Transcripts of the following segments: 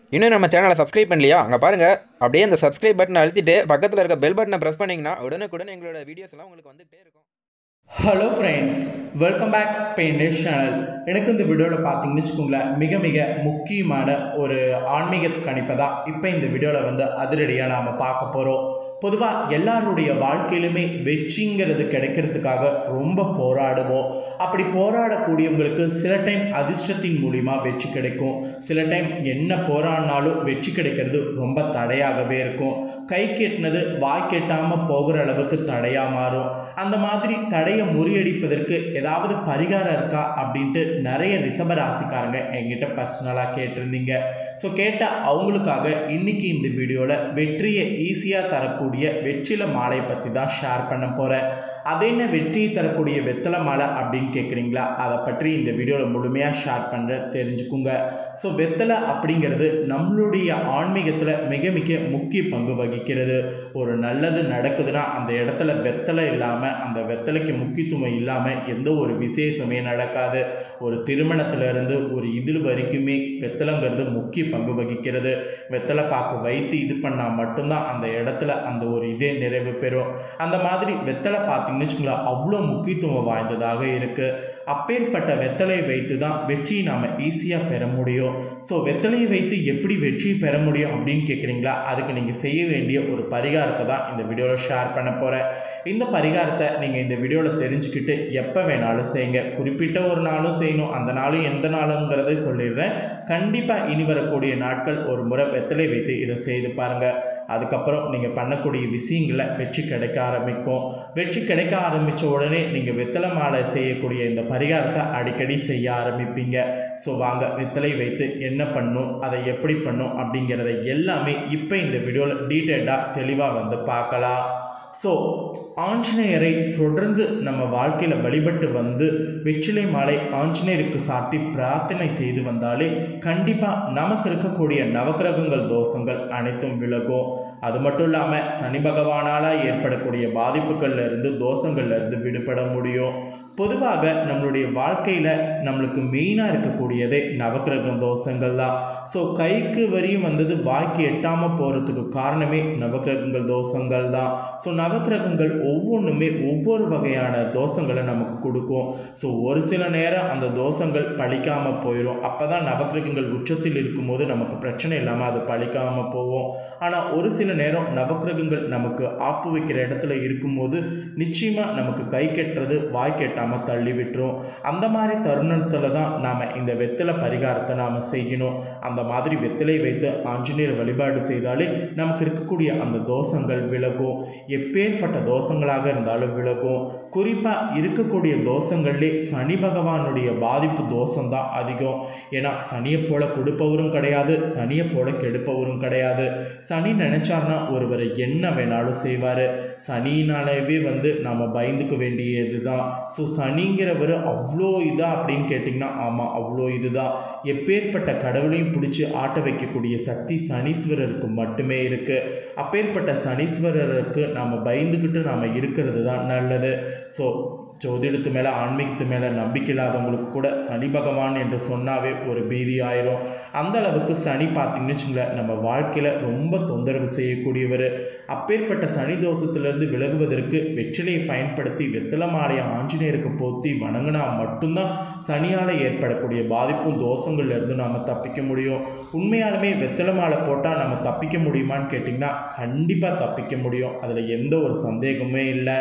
இன்னும் நம்ம சேனலை சப்ஸ்கிரைப் பண்ணலையா அங்கே பாருங்கள் அப்படியே அந்த சப்ஸ்கிரைப் பட்டனை அழுத்திட்டு பக்கத்தில் இருக்க பெல் பட்டனை ப்ரெஸ் பண்ணிங்கன்னா உடனுக்குடன் எங்களோட வீடியோஸ் எல்லாம் உங்களுக்கு வந்துகிட்டே இருக்கும் hello friends welcome back Spain news channel எனக்கு இந்த வீடியோவில் பார்த்தீங்கன்னு வச்சுக்கோங்களேன் மிக மிக முக்கியமான ஒரு ஆன்மீக கணிப்பை தான் இப்போ இந்த வீடியோவில் வந்து அதிரடியாக நாம் பார்க்க போகிறோம் பொதுவாக எல்லாருடைய வாழ்க்கையிலுமே வெற்றிங்கிறது கிடைக்கிறதுக்காக ரொம்ப போராடுவோம் அப்படி போராடக்கூடியவங்களுக்கு சில டைம் அதிர்ஷ்டத்தின் மூலிமா வெற்றி கிடைக்கும் சில டைம் என்ன போராடினாலும் வெற்றி கிடைக்கிறது ரொம்ப தடையாகவே இருக்கும் கை கெட்டினது வாய் கெட்டாமல் போகிற அளவுக்கு தடையாக மாறும் அந்த மாதிரி தடையை முறியடிப்பதற்கு ஏதாவது பரிகாரம் இருக்கா அப்படின்ட்டு நிறைய ரிஷப ராசிக்காரங்க என்கிட்ட பர்சனலாக கேட்டிருந்தீங்க ஸோ கேட்டால் அவங்களுக்காக இன்னைக்கு இந்த வீடியோவில் வெற்றியை ஈஸியாக தரக்கூடிய வெற்றில மாலை பற்றி தான் ஷேர் பண்ண போகிறேன் அது என்ன வெற்றியை தரக்கூடிய வெத்தலை மாலை அப்படின்னு கேட்குறீங்களா அதை பற்றி இந்த வீடியோவில் முழுமையாக ஷேர் பண்ணுற தெரிஞ்சுக்குங்க ஸோ வெத்தலை அப்படிங்கிறது நம்மளுடைய ஆன்மீகத்தில் மிக மிக முக்கிய பங்கு வகிக்கிறது ஒரு நல்லது நடக்குதுன்னா அந்த இடத்துல வெத்தலை இல்லாமல் அந்த வெத்தலைக்கு முக்கியத்துவம் இல்லாமல் எந்த ஒரு விசேஷமே நடக்காது ஒரு திருமணத்திலிருந்து ஒரு இதில் வரைக்குமே வெத்தலைங்கிறது முக்கிய பங்கு வகிக்கிறது வெத்தலை பாக்கு வைத்து இது பண்ணால் மட்டும்தான் அந்த இடத்துல அந்த ஒரு இதே நிறைவு பெறும் அந்த மாதிரி வெத்தலை பார்த்தீங்கன்னு வச்சுக்கோங்களேன் அவ்வளோ முக்கியத்துவம் வாய்ந்ததாக இருக்குது அப்பேற்பட்ட வெத்தலையை வைத்து தான் வெற்றியை நாம் ஈஸியாக பெற முடியும் ஸோ வெத்தலையை வைத்து எப்படி வெற்றி பெற முடியும் அப்படின்னு கேட்குறீங்களா அதுக்கு நீங்கள் செய்ய வேண்டிய ஒரு பரிகாரத்தை தான் இந்த வீடியோவில் ஷேர் பண்ண போகிறேன் இந்த பரிகாரத்தை நீங்கள் இந்த வீடியோவில் தெரிஞ்சுக்கிட்டு எப்போ வேணாலும் செய்யுங்க குறிப்பிட்ட ஒரு நாளும் செய்யணும் அந்த நாளும் எந்த நாளுங்கிறதை சொல்லிடுறேன் கண்டிப்பாக இனி வரக்கூடிய நாட்கள் ஒரு முறை வெத்தலை வைத்து இதை செய்து பாருங்கள் அதுக்கப்புறம் நீங்கள் பண்ணக்கூடிய விஷயங்களில் வெற்றி கிடைக்க ஆரம்பிக்கும் வெற்றி கிடைக்க ஆரம்பித்த உடனே நீங்கள் வெத்தலை மாலை செய்யக்கூடிய இந்த பரிகாரத்தை அடிக்கடி செய்ய ஆரம்பிப்பீங்க ஸோ வாங்க வெத்தலை வைத்து என்ன பண்ணும் அதை எப்படி பண்ணும் அப்படிங்கிறத எல்லாமே இப்போ இந்த வீடியோவில் டீட்டெயில்டாக தெளிவாக வந்து பார்க்கலாம் ஸோ ஆஞ்சநேயரை தொடர்ந்து நம்ம வாழ்க்கையில் வழிபட்டு வந்து வெற்றிலை மாலை ஆஞ்சநேயருக்கு சாத்தி பிரார்த்தனை செய்து வந்தாலே கண்டிப்பாக நமக்கு இருக்கக்கூடிய நவக்கிரகங்கள் தோஷங்கள் அனைத்தும் விலகும் அது மட்டும் இல்லாமல் சனி பகவானால் ஏற்படக்கூடிய பாதிப்புகள்ல இருந்து தோஷங்கள்ல இருந்து விடுபட முடியும் பொதுவாக நம்மளுடைய வாழ்க்கையில் நம்மளுக்கு மெயினாக இருக்கக்கூடியதே நவக்கிரகம் தோஷங்கள் தான் ஸோ கைக்கு வரியும் வந்தது வாய்க்கு எட்டாமல் போகிறதுக்கு காரணமே நவக்கிரகங்கள் தோஷங்கள் தான் ஸோ நவக்கிரகங்கள் ஒவ்வொன்றுமே ஒவ்வொரு வகையான தோஷங்களை நமக்கு கொடுக்கும் ஸோ ஒரு சில நேரம் அந்த தோஷங்கள் பழிக்காமல் போயிடும் அப்போ தான் நவக்கிரகங்கள் உச்சத்தில் இருக்கும்போது நமக்கு பிரச்சனை இல்லாமல் அது பழிக்காமல் போகும் ஆனால் ஒரு சில நேரம் நவக்கிரகங்கள் நமக்கு ஆப்பு வைக்கிற இடத்துல இருக்கும்போது நிச்சயமாக நமக்கு கை கெட்டுறது வாய் கெட்டாமல் தள்ளி விட்டுரும் அந்த மாதிரி தருணத்தில் தான் நாம் இந்த வெத்தலை பரிகாரத்தை நாம் செய்யணும் அந்த மாதிரி வெத்தலை வைத்து ஆஞ்சநேயர் வழிபாடு செய்தாலே நமக்கு இருக்கக்கூடிய அந்த தோஷங்கள் விலகும் எப்பேற்பட்ட தோஷங்களாக இருந்தாலும் விலகும் குறிப்பாக இருக்கக்கூடிய தோஷங்கள்லே சனி பகவானுடைய பாதிப்பு தோஷம் தான் அதிகம் ஏன்னா சனியை போல கொடுப்பவரும் கிடையாது சனியை போல கெடுப்பவரும் கிடையாது சனி நினைச்சார்னா ஒருவரை என்ன வேணாலும் செய்வார் சனினாலவே வந்து நம்ம பயந்துக்க வேண்டியது தான் ஸோ சனிங்கிறவர் அவ்வளோ இதா அப்படின்னு கேட்டிங்கன்னா ஆமாம் அவ்வளோ இதுதான் எப்பேற்பட்ட கடவுளையும் பிடிச்சி ஆட்ட வைக்கக்கூடிய சக்தி சனீஸ்வரருக்கு மட்டுமே இருக்குது அப்பேற்பட்ட சனீஸ்வரருக்கு நாம் பயந்துக்கிட்டு நாம் இருக்கிறது தான் நல்லது ஸோ ஜோதிடத்து மேலே ஆன்மீகத்து மேலே நம்பிக்கை இல்லாதவங்களுக்கு கூட சனி பகவான் என்று சொன்னாவே ஒரு பீதி ஆயிரும் அந்த அளவுக்கு சனி பார்த்திங்கன்னு வச்சுங்களேன் நம்ம வாழ்க்கையில் ரொம்ப தொந்தரவு செய்யக்கூடியவர் அப்பேற்பட்ட சனி தோஷத்திலிருந்து விலகுவதற்கு வெற்றிலையை பயன்படுத்தி வெத்தலை மாலையை ஆஞ்சநேயருக்கு போத்தி வணங்கினா மட்டும்தான் சனியால் ஏற்படக்கூடிய பாதிப்பும் தோஷங்கள்லேருந்து நாம் தப்பிக்க முடியும் உண்மையாலுமே வெத்தலை மாலை போட்டால் நம்ம தப்பிக்க முடியுமான்னு கேட்டிங்கன்னா கண்டிப்பாக தப்பிக்க முடியும் அதில் எந்த ஒரு சந்தேகமே இல்லை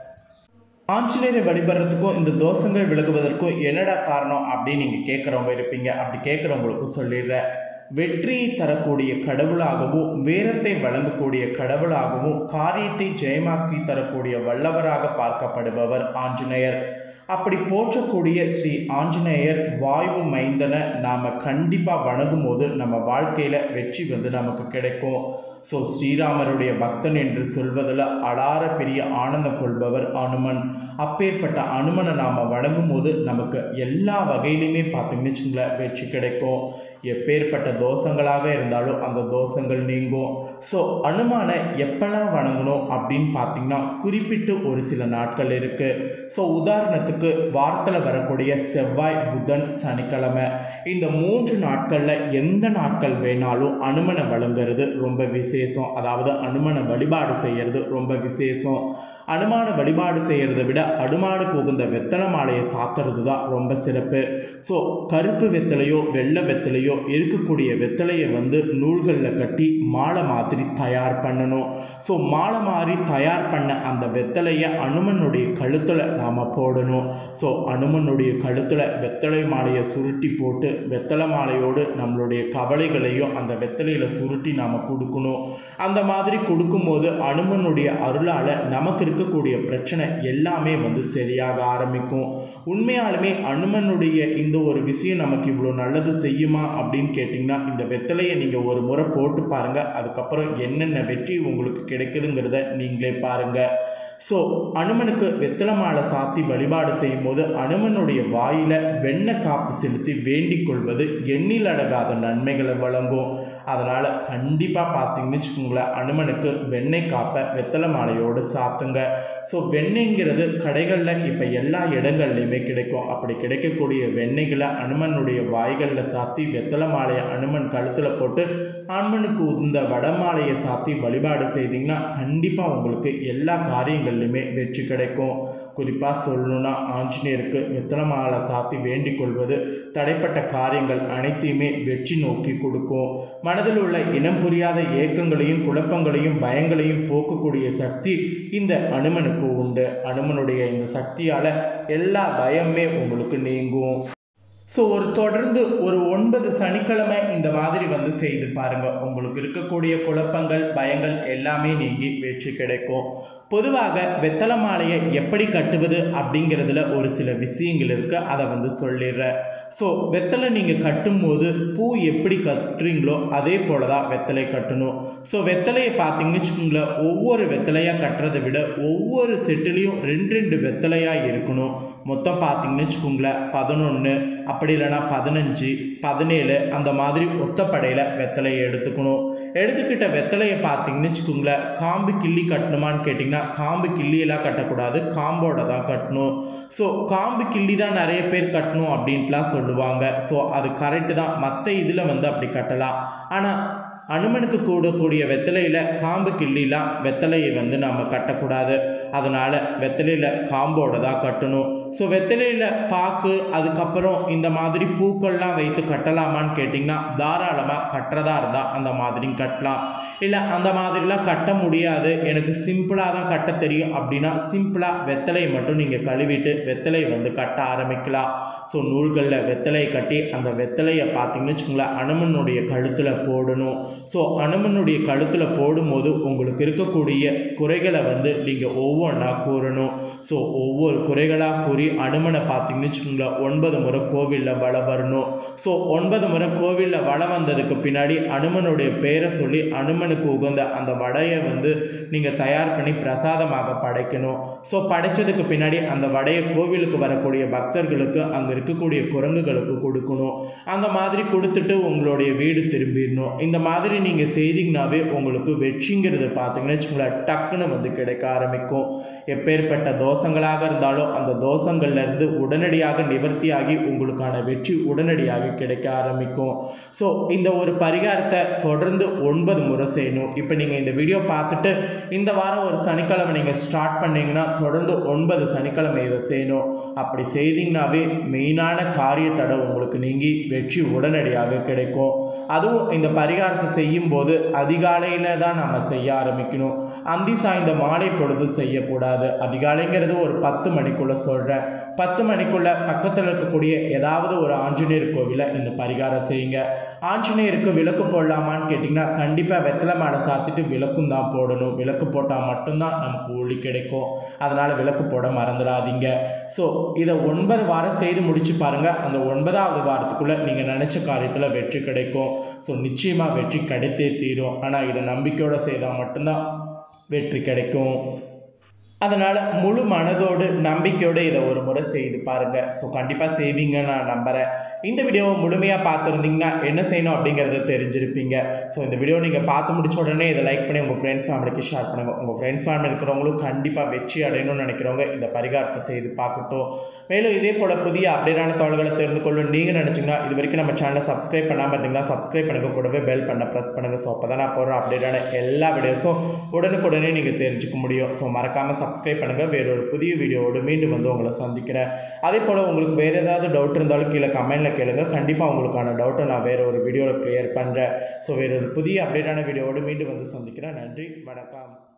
ஆஞ்சநேயரை வழிபடுறதுக்கும் இந்த தோஷங்கள் விலகுவதற்கும் என்னடா காரணம் அப்படின்னு நீங்கள் கேட்குறவங்க இருப்பீங்க அப்படி கேட்குறவங்களுக்கும் சொல்லிடுறேன் வெற்றியை தரக்கூடிய கடவுளாகவும் வீரத்தை வழங்கக்கூடிய கடவுளாகவும் காரியத்தை ஜெயமாக்கி தரக்கூடிய வல்லவராக பார்க்கப்படுபவர் ஆஞ்சநேயர் அப்படி போற்றக்கூடிய ஸ்ரீ ஆஞ்சநேயர் வாயு மைந்தனை நாம் கண்டிப்பாக வணங்கும் போது நம்ம வாழ்க்கையில் வெற்றி வந்து நமக்கு கிடைக்கும் ஸோ ஸ்ரீராமருடைய பக்தன் என்று சொல்வதில் அலார பெரிய ஆனந்தம் கொள்பவர் அனுமன் அப்பேற்பட்ட அனுமனை நாம் வணங்கும் போது நமக்கு எல்லா வகையிலுமே பார்த்தீங்கன்னு வச்சுங்களேன் வெற்றி கிடைக்கும் எப்பேற்பட்ட தோஷங்களாக இருந்தாலும் அந்த தோஷங்கள் நீங்கும் ஸோ அனுமானை எப்பெல்லாம் வணங்கணும் அப்படின்னு பார்த்தீங்கன்னா குறிப்பிட்டு ஒரு சில நாட்கள் இருக்குது ஸோ உதாரணத்துக்கு வாரத்தில் வரக்கூடிய செவ்வாய் புதன் சனிக்கிழமை இந்த மூன்று நாட்களில் எந்த நாட்கள் வேணாலும் அனுமனை வழங்குறது ரொம்ப விசேஷம் அதாவது அனுமனை வழிபாடு செய்கிறது ரொம்ப விசேஷம் அனுமான வழிபாடு செய்கிறத விட அனுமானுக்கு உகந்த வெத்தலை மாலையை சாத்துறது தான் ரொம்ப சிறப்பு ஸோ கருப்பு வெத்தலையோ வெள்ளை வெத்தலையோ இருக்கக்கூடிய வெத்தலையை வந்து நூல்களில் கட்டி மாலை மாதிரி தயார் பண்ணணும் ஸோ மாலை மாதிரி தயார் பண்ண அந்த வெத்தலையை அனுமனுடைய கழுத்தில் நாம் போடணும் ஸோ அனுமனுடைய கழுத்தில் வெத்தலை மாலையை சுருட்டி போட்டு வெத்தலை மாலையோடு நம்மளுடைய கவலைகளையும் அந்த வெத்தலையில் சுருட்டி நாம் கொடுக்கணும் அந்த மாதிரி கொடுக்கும்போது அனுமனுடைய அருளால் நமக்கு இருக்கக்கூடிய பிரச்சனை எல்லாமே வந்து சரியாக ஆரம்பிக்கும் உண்மையாலுமே அனுமனுடைய இந்த ஒரு விஷயம் நமக்கு இவ்வளோ நல்லது செய்யுமா அப்படின்னு கேட்டிங்கன்னா இந்த வெத்தலையை நீங்கள் ஒரு முறை போட்டு பாருங்கள் அதுக்கப்புறம் என்னென்ன வெற்றி உங்களுக்கு கிடைக்குதுங்கிறத நீங்களே பாருங்கள் ஸோ அனுமனுக்கு வெத்தலை மாலை சாத்தி வழிபாடு செய்யும் போது அனுமனுடைய வாயில வெண்ணெய் காப்பு செலுத்தி வேண்டிக் கொள்வது எண்ணில் அடங்காத நன்மைகளை வழங்கும் அதனால் கண்டிப்பாக பார்த்தீங்கன்னு வச்சுக்கோங்களேன் அனுமனுக்கு வெண்ணெய் காப்பை வெத்தலை மாலையோடு சாத்துங்க ஸோ வெண்ணெய்ங்கிறது கடைகளில் இப்போ எல்லா இடங்கள்லையுமே கிடைக்கும் அப்படி கிடைக்கக்கூடிய வெண்ணெய்களை அனுமனுடைய வாய்களில் சாத்தி வெத்தலை மாலையை அனுமன் கழுத்தில் போட்டு அனுமனுக்கு உந்த வடமாலையை சாத்தி வழிபாடு செய்தீங்கன்னா கண்டிப்பாக உங்களுக்கு எல்லா காரியங்கள்லையுமே வெற்றி கிடைக்கும் குறிப்பாக சொல்லணும்னா ஆஞ்சநேயருக்கு வெத்தலை மாலை சாத்தி வேண்டிக் கொள்வது தடைப்பட்ட காரியங்கள் அனைத்தையுமே வெற்றி நோக்கி கொடுக்கும் மனதில் உள்ள இனம் புரியாத ஏக்கங்களையும் குழப்பங்களையும் பயங்களையும் போக்கக்கூடிய சக்தி இந்த அனுமனுக்கு உண்டு அனுமனுடைய இந்த சக்தியால் எல்லா பயமே உங்களுக்கு நீங்கும் ஸோ ஒரு தொடர்ந்து ஒரு ஒன்பது சனிக்கிழமை இந்த மாதிரி வந்து செய்து பாருங்கள் உங்களுக்கு இருக்கக்கூடிய குழப்பங்கள் பயங்கள் எல்லாமே நீங்கி வெற்றி கிடைக்கும் பொதுவாக வெத்தலை மாலையை எப்படி கட்டுவது அப்படிங்கிறதுல ஒரு சில விஷயங்கள் இருக்குது அதை வந்து சொல்லிடுறேன் ஸோ வெத்தலை நீங்கள் கட்டும்போது பூ எப்படி கட்டுறீங்களோ அதே போல தான் வெத்தலை கட்டணும் ஸோ வெத்தலையை பார்த்தீங்கன்னு வச்சுக்கோங்களேன் ஒவ்வொரு வெத்தலையாக கட்டுறதை விட ஒவ்வொரு செட்டுலேயும் ரெண்டு ரெண்டு வெத்தலையாக இருக்கணும் மொத்தம் பார்த்தீங்கன்னு வச்சுக்கோங்களேன் பதினொன்று அப்படி இல்லைன்னா பதினஞ்சு பதினேழு அந்த மாதிரி ஒத்தப்படையில் வெத்தலையை எடுத்துக்கணும் எடுத்துக்கிட்ட வெத்தலையை பார்த்தீங்கன்னு வச்சுக்கோங்களேன் காம்பு கிள்ளி கட்டணுமான்னு கேட்டிங்கன்னா காம்பு கிள்ளியெல்லாம் கட்டக்கூடாது காம்போட தான் கட்டணும் ஸோ காம்பு கிள்ளி தான் நிறைய பேர் கட்டணும் அப்படின்ட்டுலாம் சொல்லுவாங்க ஸோ அது கரெக்டு தான் மற்ற இதில் வந்து அப்படி கட்டலாம் ஆனால் அனுமனுக்கு கூடக்கூடிய வெத்தலையில் காம்பு கிள்ளிலாம் வெத்தலையை வந்து நம்ம கட்டக்கூடாது அதனால் வெத்தலையில் காம்போட தான் கட்டணும் ஸோ வெத்தலையில் பாக்கு அதுக்கப்புறம் இந்த மாதிரி பூக்கள்லாம் வைத்து கட்டலாமான்னு கேட்டிங்கன்னா தாராளமாக கட்டுறதா இருந்தால் அந்த மாதிரி கட்டலாம் இல்லை அந்த மாதிரிலாம் கட்ட முடியாது எனக்கு சிம்பிளாக தான் கட்ட தெரியும் அப்படின்னா சிம்பிளாக வெத்தலையை மட்டும் நீங்கள் கழுவிட்டு வெத்தலையை வந்து கட்ட ஆரம்பிக்கலாம் ஸோ நூல்களில் வெத்தலையை கட்டி அந்த வெத்தலையை பார்த்தீங்கன்னு வச்சுக்கோங்களேன் அனுமனுடைய கழுத்தில் போடணும் ஸோ அனுமனுடைய கழுத்தில் போடும்போது உங்களுக்கு இருக்கக்கூடிய குறைகளை வந்து நீங்கள் ஒவ்வொன்றா கூறணும் ஸோ ஒவ்வொரு குறைகளாக கூறி அனுமனை பார்த்தீங்கன்னு வச்சுக்கோங்களேன் ஒன்பது முறை கோவிலில் வள வரணும் ஸோ ஒன்பது முறை கோவிலில் வள வந்ததுக்கு பின்னாடி அனுமனுடைய பெயரை சொல்லி அனுமனுக்கு உகந்த அந்த வடையை வந்து நீங்கள் தயார் பண்ணி பிரசாதமாக படைக்கணும் ஸோ படைச்சதுக்கு பின்னாடி அந்த வடையை கோவிலுக்கு வரக்கூடிய பக்தர்களுக்கு அங்கே இருக்கக்கூடிய குரங்குகளுக்கு கொடுக்கணும் அந்த மாதிரி கொடுத்துட்டு உங்களுடைய வீடு திரும்பிடணும் இந்த மாதிரி நீங்கள் செய்தீங்கன்னாவே உங்களுக்கு வெற்றிங்கிறது பார்த்தீங்கன்னு வச்சுக்கோங்களேன் டக்குன்னு வந்து கிடைக்க ஆரம்பிக்கும் எப்பேற்பட்ட தோஷங்களாக இருந்தாலும் அந்த தோஷங்கள்லேருந்து உடனடியாக நிவர்த்தியாகி உங்களுக்கான வெற்றி உடனடியாக கிடைக்க ஆரம்பிக்கும் ஸோ இந்த ஒரு பரிகாரத்தை தொடர்ந்து ஒன்பது முறை செய்யணும் இப்போ நீங்கள் இந்த வீடியோ பார்த்துட்டு இந்த வாரம் ஒரு சனிக்கிழமை நீங்கள் ஸ்டார்ட் பண்ணீங்கன்னா தொடர்ந்து ஒன்பது சனிக்கிழமை இதை செய்யணும் அப்படி செய்தீங்கன்னாவே மெயினான காரிய தடை உங்களுக்கு நீங்கி வெற்றி உடனடியாக கிடைக்கும் அதுவும் இந்த பரிகாரத்தை செய்யும்போது அதிகாலையில் தான் நம்ம செய்ய ஆரம்பிக்கணும் அந்தி சாய்ந்த மாலை பொழுது செய்யக்கூடாது அதிகாலைங்கிறது ஒரு பத்து மணிக்குள்ளே சொல்கிறேன் பத்து மணிக்குள்ளே பக்கத்தில் இருக்கக்கூடிய ஏதாவது ஒரு ஆஞ்சநேயர் கோவிலை இந்த பரிகாரம் செய்யுங்க ஆஞ்சநேயருக்கு விளக்கு போடலாமான்னு கேட்டிங்கன்னா கண்டிப்பாக வெத்தலை மாலை சாத்திட்டு விளக்கும் தான் போடணும் விளக்கு போட்டால் மட்டும்தான் நமக்கு ஒளி கிடைக்கும் அதனால் விளக்கு போட மறந்துடாதீங்க ஸோ இதை ஒன்பது வாரம் செய்து முடிச்சு பாருங்கள் அந்த ஒன்பதாவது வாரத்துக்குள்ளே நீங்கள் நினச்ச காரியத்தில் வெற்றி கிடைக்கும் ஸோ நிச்சயமாக வெற்றி கிடைத்தே தீரும் ஆனால் இதை நம்பிக்கையோடு செய்தால் மட்டும்தான் வெற்றி கிடைக்கும் அதனால் முழு மனதோடு நம்பிக்கையோடு இதை ஒரு முறை செய்து பாருங்கள் ஸோ கண்டிப்பாக செய்வீங்கன்னு நான் நம்புகிறேன் இந்த வீடியோவை முழுமையாக பார்த்துருந்தீங்கன்னா என்ன செய்யணும் அப்படிங்கிறத தெரிஞ்சிருப்பீங்க ஸோ இந்த வீடியோ நீங்கள் பார்த்து முடிச்ச உடனே இதை லைக் பண்ணி உங்கள் ஃப்ரெண்ட்ஸ் ஃபேமிலிக்கு ஷேர் பண்ணுங்கள் உங்கள் ஃப்ரெண்ட்ஸ் ஃபேமிலி இருக்கிறவங்களும் கண்டிப்பாக வெற்றி அடையணும்னு நினைக்கிறவங்க இந்த பரிகாரத்தை செய்து பார்க்கட்டும் மேலும் இதே போல் புதிய அப்டேட்டான தகவல்களை தெரிந்து கொள்ளும் நீங்கள் நினச்சிங்கன்னா இது வரைக்கும் நம்ம சேனலை சப்ஸ்கிரைப் பண்ணாமல் இருந்தீங்கன்னா சப்ஸ்கிரைப் பண்ணுங்க கூடவே பெல் பண்ண ப்ரெஸ் பண்ணுங்கள் ஸோ அப்போ தான் நான் போடுற அப்டேட்டான எல்லா வீடியோஸும் உடனுக்குடனே நீங்கள் தெரிஞ்சுக்க முடியும் ஸோ மறக்காமல் சப்ஸ்கிரைப் பண்ணுங்கள் வேறொரு புதிய வீடியோவோடு மீண்டும் வந்து உங்களை சந்திக்கிறேன் அதே போல் உங்களுக்கு வேறு ஏதாவது டவுட் இருந்தாலும் கீழே கமெண்ட்டில் கேளுங்க கண்டிப்பாக உங்களுக்கான டவுட்டை நான் வேறு ஒரு வீடியோவில் க்ளியர் பண்ணுறேன் ஸோ வேறொரு புதிய அப்டேட்டான வீடியோவோடு மீண்டும் வந்து சந்திக்கிறேன் நன்றி வணக்கம்